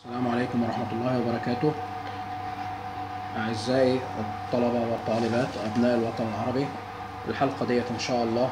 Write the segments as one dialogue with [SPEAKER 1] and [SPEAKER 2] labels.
[SPEAKER 1] السلام عليكم ورحمة الله وبركاته أعزائي الطلبة والطالبات أبناء الوطن العربي الحلقة ديت إن شاء الله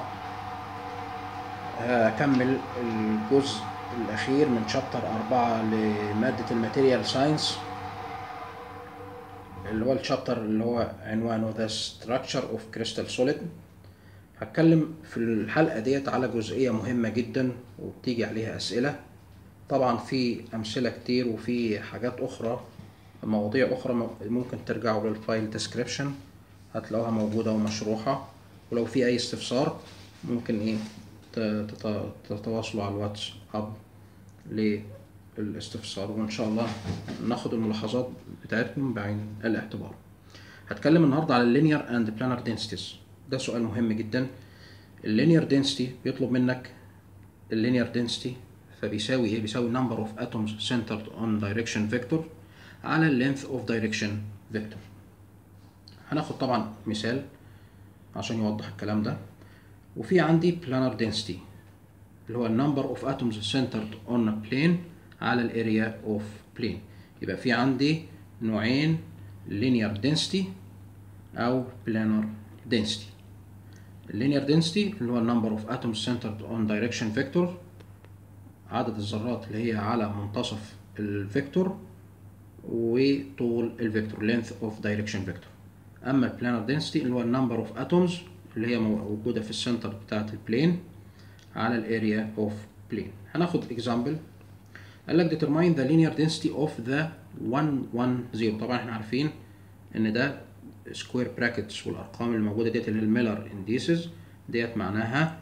[SPEAKER 1] هكمل الجزء الأخير من شابتر أربعة لمادة الماتيريال ساينس اللي هو الشابتر اللي هو عنوانه The Structure of Crystal Solid هتكلم في الحلقة ديت على جزئية مهمة جدا وبتيجي عليها أسئلة طبعا في أمثلة كتير وفي حاجات أخرى مواضيع أخرى ممكن ترجعوا للفايل ديسكريبشن هتلاقوها موجودة ومشروحة ولو في أي استفسار ممكن إيه تتواصلوا على الواتس أب للاستفسار وإن شاء الله ناخد الملاحظات بتاعتكم بعين الاعتبار هتكلم النهاردة على اللينير اند بلانر دنسيتيز ده سؤال مهم جدا اللينير دنسيتي بيطلب منك اللينير دنسيتي فبيساوي ايه بيساوي number of atoms centered on direction vector على length of direction vector هناخد طبعا مثال عشان يوضح الكلام ده وفي عندي planar density اللي هو number of atoms centered on a plane على الاريا of plane يبقى في عندي نوعين linear density او planar density linear density اللي هو number of atoms centered on direction vector عدد الذرات اللي هي على منتصف الفيكتور وطول الفيكتور length of direction vector اما البلانر density اللي هو number of atoms اللي هي موجوده في السنتر بتاعه البلين على الاريا اوف بلين هناخد اكزامبل قال لك determine the linear density of the 110 طبعا احنا عارفين ان ده سكوير براكتس والارقام اللي موجوده ديت اللي الميلر انديسز ديت معناها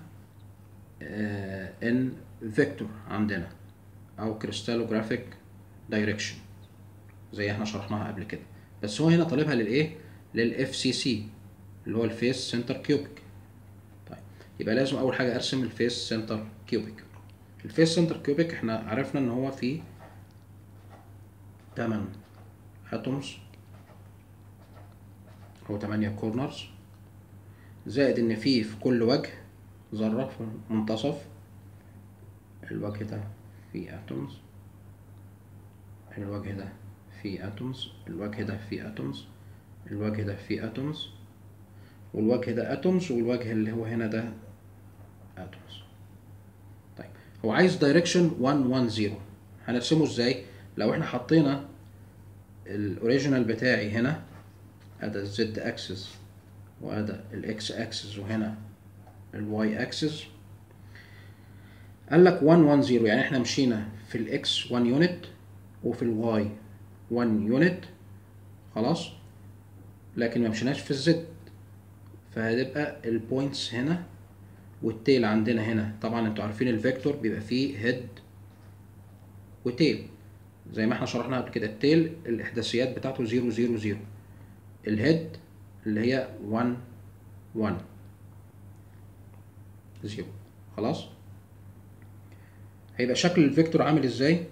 [SPEAKER 1] ان فيكتور عندنا او كريستالوجرافيك دايركشن زي احنا شرحناها قبل كده بس هو هنا طالبها للايه للاف سي سي اللي هو الفيس سنتر كيوبيك طيب يبقى لازم اول حاجه ارسم الفيس سنتر كيوبيك الفيس سنتر كيوبيك احنا عرفنا ان هو فيه 8 اتومز هو 8 كورنرز زائد ان فيه في كل وجه ذره في منتصف الوجه ده فيه اتومز الوجه ده فيه اتومز الوجه ده فيه اتومز الوجه ده فيه اتومز والوجه ده اتومز والوجه اللي هو هنا ده اتومز طيب هو عايز دايركشن 110 هنرسمه ازاي لو احنا حطينا الاوريجينال بتاعي هنا ادي الزد اكسس وادي الاكس اكسس وهنا الواي اكسس قال لك 110 يعني احنا مشينا في الاكس 1 يونت وفي الواي 1 يونت خلاص لكن ما مشيناش في الزد فهتبقى البوينتس هنا والتيل عندنا هنا طبعا انتوا عارفين الفيكتور بيبقى فيه هيد وتيل زي ما احنا شرحنا قبل كده التيل الاحداثيات بتاعته 0 0 0 الهيد اللي هي 1 1 0 خلاص هيبقى شكل الفيكتور عامل ازاي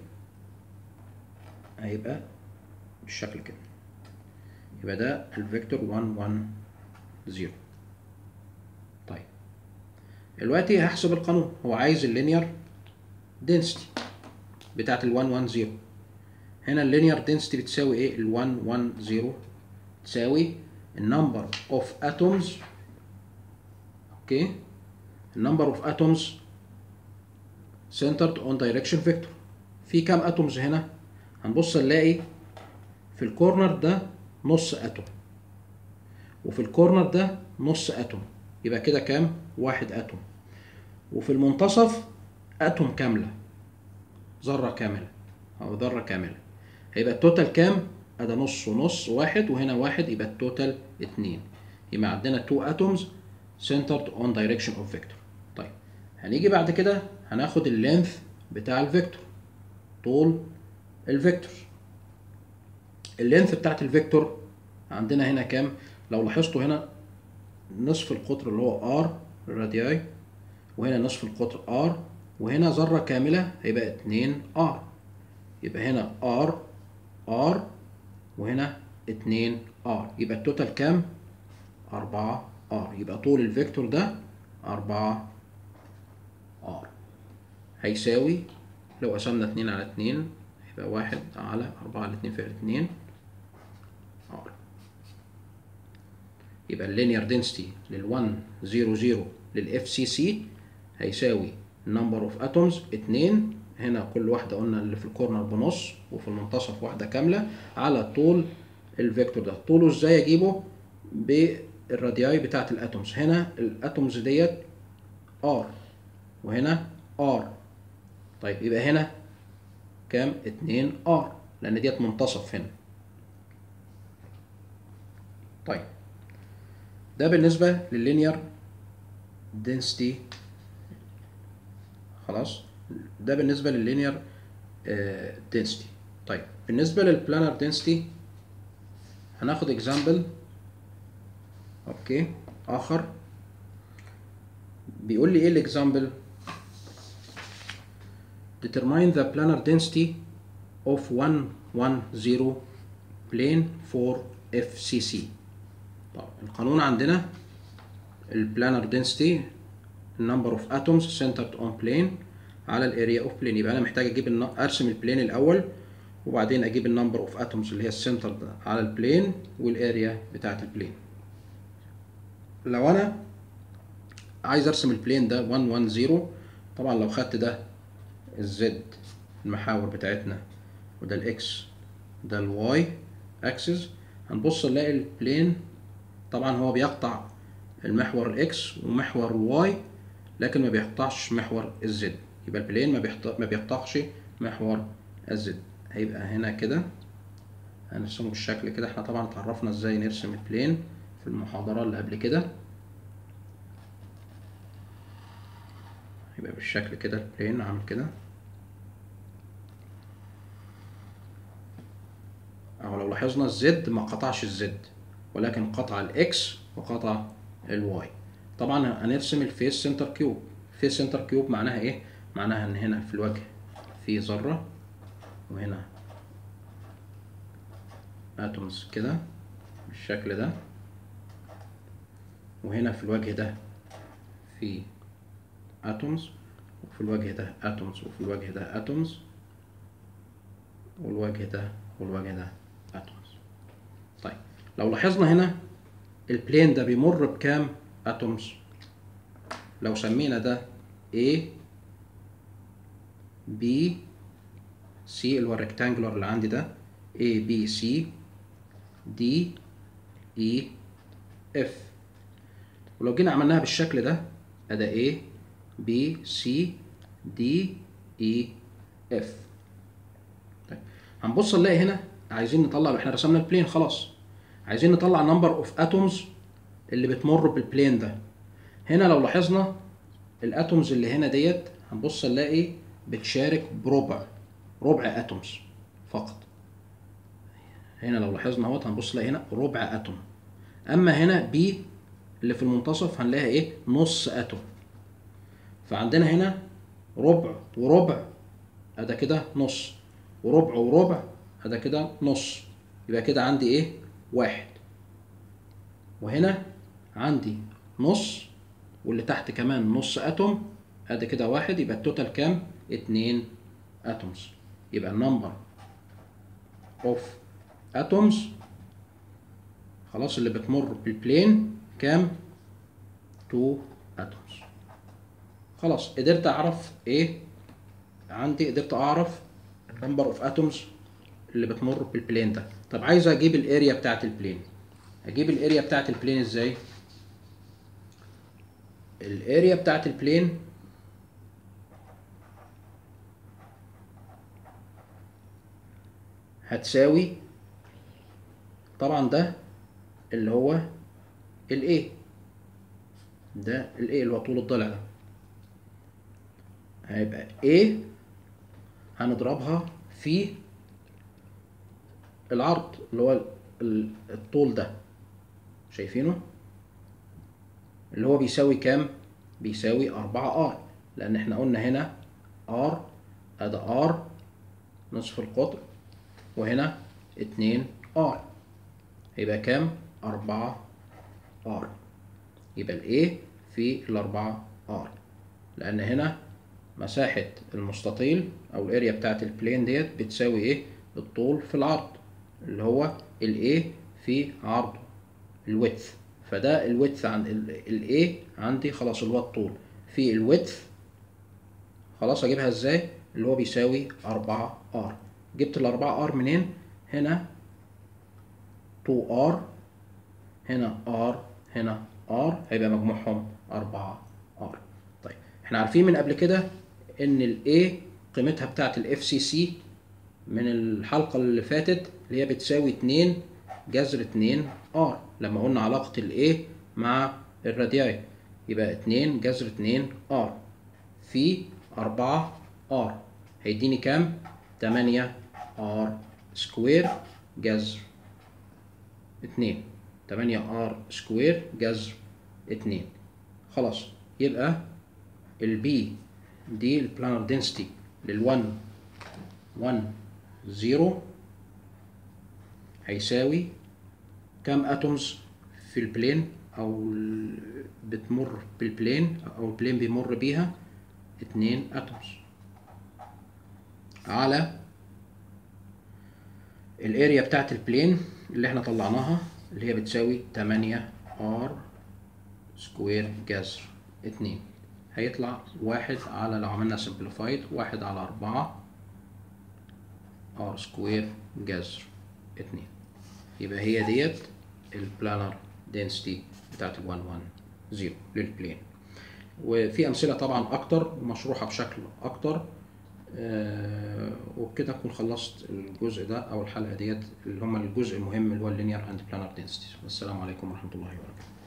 [SPEAKER 1] هيبقى بالشكل كده يبقى ده الفيكتور 1 1 0 طيب دلوقتي هحسب القانون هو عايز اللينير دنسيتي بتاعت ال 1 1 0 هنا اللينير دنسيتي بتساوي ايه ال 1 1 0 تساوي النمبر اوف اتومز اوكي النمبر اوف اتومز centered on direction vector في كام اتومز هنا هنبص نلاقي في الكورنر ده نص اتوم وفي الكورنر ده نص اتوم يبقى كده كام واحد اتوم وفي المنتصف اتوم كامله ذره كامله او ذره كامله هيبقى التوتال كام ادي نص ونص واحد وهنا واحد يبقى التوتال اتنين يبقى عندنا تو اتومز centered on direction of vector طيب هنيجي بعد كده هناخد اللينث بتاع الفيكتور طول الفيكتور اللينث بتاعت الفيكتور عندنا هنا كام لو لاحظتوا هنا نصف القطر اللي هو ار الرادياي وهنا نصف القطر ار وهنا ذرة كاملة هيبقى اتنين ار يبقى هنا ار ار وهنا اتنين ار يبقى التوتال كام أربعة ار يبقى طول الفيكتور ده أربعة ار هيساوي لو قسمنا اتنين على اتنين يبقى واحد على أربعة على اتنين في اتنين ار يبقى اللينير density لل 1 0 0 للاف سي سي هيساوي number of atoms اتنين هنا كل واحدة قلنا اللي في الكورنر بنص وفي المنتصف واحدة كاملة على طول الفيكتور ده طوله ازاي اجيبه بالرادياي بتاعت الاتومز هنا الاتومز ديت ار وهنا ار طيب يبقى هنا كام اتنين ار لان ديت منتصف هنا طيب ده بالنسبة لللينير density خلاص ده بالنسبة لللينير density طيب بالنسبة للبلانر density هناخد اكزامبل اوكي اخر بيقول لي ايه الاكزامبل determine the planar density of 110 plane for FCC طب القانون عندنا البلانر density number of atoms centered on plane على الاريا اوف بلين يبقى انا محتاج اجيب الن... ارسم البلين الاول وبعدين اجيب النمبر اوف اتومز اللي هي السنتر على البلين والاريا بتاعت البلين لو انا عايز ارسم البلين ده 110 طبعا لو خدت ده الزد المحاور بتاعتنا وده الاكس ده الواي اكسس هنبص نلاقي البلين طبعا هو بيقطع المحور الاكس ومحور الواي لكن ما بيقطعش محور الزد يبقى البلين ما بيقطع ما بيقطعش محور الزد هيبقى هنا كده هنرسمه بالشكل كده احنا طبعا اتعرفنا ازاي نرسم البلين في المحاضرة اللي قبل كده يبقى بالشكل كده البلين عامل كده اهو لو لاحظنا الزد ما قطعش الزد ولكن قطع الاكس وقطع الواي طبعا هنرسم الفيس سنتر كيوب فيس سنتر كيوب معناها ايه معناها ان هنا في الوجه في ذره وهنا اتومز كده بالشكل ده وهنا في الوجه ده في اتومز وفي الوجه ده اتومز وفي الوجه ده اتومز والوجه ده والوجه ده اتومز طيب لو لاحظنا هنا البلين ده بيمر بكام اتومز لو سمينا ده A B C اللي هو الريكتانجولار اللي عندي ده A B C D E F ولو جينا عملناها بالشكل ده ادي A B C D E F طيب هنبص نلاقي هنا عايزين نطلع احنا رسمنا البلين خلاص عايزين نطلع نمبر اوف اتومز اللي بتمر بالبلين ده هنا لو لاحظنا الاتومز اللي هنا ديت هنبص نلاقي بتشارك بربع ربع اتومز فقط هنا لو لاحظنا اهوت هنبص نلاقي هنا ربع اتوم اما هنا بي اللي في المنتصف هنلاقيها ايه نص اتوم فعندنا هنا ربع وربع ادا كده نص وربع وربع ادا كده نص يبقى كده عندي ايه واحد وهنا عندي نص واللي تحت كمان نص اتوم ادي كده واحد يبقى التوتال كام اتنين اتومز يبقى النمبر اوف اتومز خلاص اللي بتمر بالبلين كام 2 اتومز خلاص قدرت اعرف ايه عندي قدرت اعرف النمبر اوف اتومز اللي بتمر بالبلين ده طب عايز اجيب الاريا بتاعت البلين اجيب الاريا بتاعت البلين ازاي الاريا بتاعت البلين هتساوي طبعا ده اللي هو الايه ده الايه اللي هو طول الضلع ده هيبقى A هنضربها في العرض اللي هو الطول ده شايفينه اللي هو بيساوي كام بيساوي أربعة ار لأن احنا قلنا هنا ار أدا ار نصف القطر وهنا اتنين ار يبقى كام أربعة ار يبقى الايه في الأربعة ار لأن هنا مساحة المستطيل أو الاريا بتاعت البلين ديت بتساوي إيه؟ الطول في العرض اللي هو ال A في عرضه الويدث فده الويدث عند ال A عندي خلاص اللي هو الطول في الويدث خلاص أجيبها إزاي؟ اللي هو بيساوي أربعة R جبت الأربعة R منين؟ هنا 2R هنا R هنا R هيبقى مجموعهم 4 R طيب احنا عارفين من قبل كده ان ال A قيمتها بتاعت ال FCC من الحلقة اللي فاتت اللي هي بتساوي 2 جذر 2 R لما قلنا علاقة ال A مع الرادياي يبقى 2 جذر 2 R في 4 R هيديني كام؟ 8 R سكوير جذر 2 8 ار سكوير جذر 2 خلاص يبقى البي دي البلانر دنسيتي لل1 1 0 هيساوي كام اتومز في البلين او بتمر بالبلين او البلين بيمر بيها 2 اتومز على الاريا بتاعت البلين اللي احنا طلعناها اللي هي بتساوي 8 ار سكوير جذر 2 هيطلع واحد على لو عملنا سمبليفايد واحد على أربعة ار سكوير جذر 2 يبقى هي ديت البلانر دنسيتي بتاعت ال 110 للبلين وفي أمثلة طبعا أكتر ومشروحة بشكل أكتر آه وبكده اكون خلصت الجزء ده او الحلقه ديت اللي هم الجزء المهم اللي هو اللينير اند بلانر دنسيتي والسلام عليكم ورحمه الله وبركاته